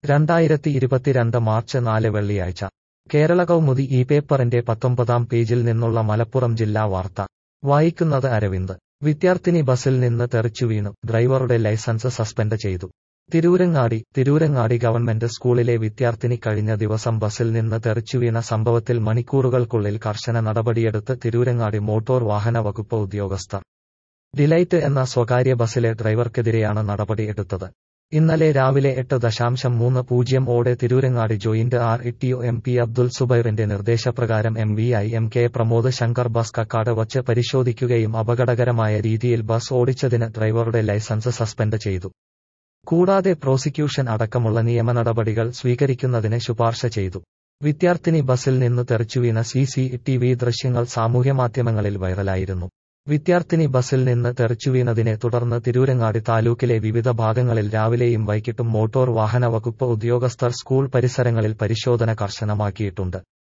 രണ്ടായിരത്തി ഇരുപത്തിരണ്ട് മാർച്ച് നാല് വെള്ളിയാഴ്ച കേരള കൗമുദി ഈ പേപ്പറിന്റെ പത്തൊമ്പതാം പേജിൽ നിന്നുള്ള മലപ്പുറം ജില്ലാ വാർത്ത വായിക്കുന്നത് അരവിന്ദ് വിദ്യാർത്ഥിനി ബസിൽ നിന്ന് തെറിച്ചു വീണു ഡ്രൈവറുടെ ലൈസൻസ് സസ്പെൻഡ് ചെയ്തു തിരൂരങ്ങാടി തിരൂരങ്ങാടി ഗവൺമെന്റ് സ്കൂളിലെ വിദ്യാർത്ഥിനി കഴിഞ്ഞ ദിവസം ബസിൽ നിന്ന് തെറിച്ചുവീണ സംഭവത്തിൽ മണിക്കൂറുകൾക്കുള്ളിൽ കർശന നടപടിയെടുത്ത് തിരൂരങ്ങാടി മോട്ടോർ വാഹന വകുപ്പ് ഉദ്യോഗസ്ഥർ ഡിലൈറ്റ് എന്ന സ്വകാര്യ ബസിലെ ഡ്രൈവർക്കെതിരെയാണ് നടപടിയെടുത്തത് ഇന്നലെ രാവിലെ എട്ട് ദശാംശം മൂന്ന് പൂജ്യം ഓടെ Tirurangadi joint R T O M P Abdul സുബൈറിന്റെ നിർദ്ദേശപ്രകാരം M V I M K Pramod Shankar bus Kakkad വച്ച് പരിശോധിക്കുകയും അപകടകരമായ രീതിയിൽ ബസ് ഓടിച്ചതിന് ഡ്രൈവറുടെ ലൈസൻസ് സസ്പെൻഡ് ചെയ്തു കൂടാതെ പ്രോസിക്യൂഷൻ അടക്കമുള്ള നിയമ നടപടികൾ സ്വീകരിക്കുന്നതിന് ശുപാർശ ചെയ്തു വിദ്യാർത്ഥിനി ബസിൽ നിന്ന് തെറിച്ചുവീണ സി സി ടി വി ദൃശ്യങ്ങൾ സാമൂഹ്യമാധ്യമങ്ങളിൽ വൈറലായിരുന്നു വിദ്യാർത്ഥിനി ബസിൽ നിന്ന് തെറിച്ചുവീണതിനെ തുടർന്ന് തിരൂരങ്ങാടി താലൂക്കിലെ വിവിധ ഭാഗങ്ങളിൽ രാവിലെയും വൈകിട്ടും മോട്ടോർ വാഹന വകുപ്പ് ഉദ്യോഗസ്ഥർ സ്കൂൾ പരിസരങ്ങളിൽ പരിശോധന കർശനമാക്കിയിട്ടുണ്ട്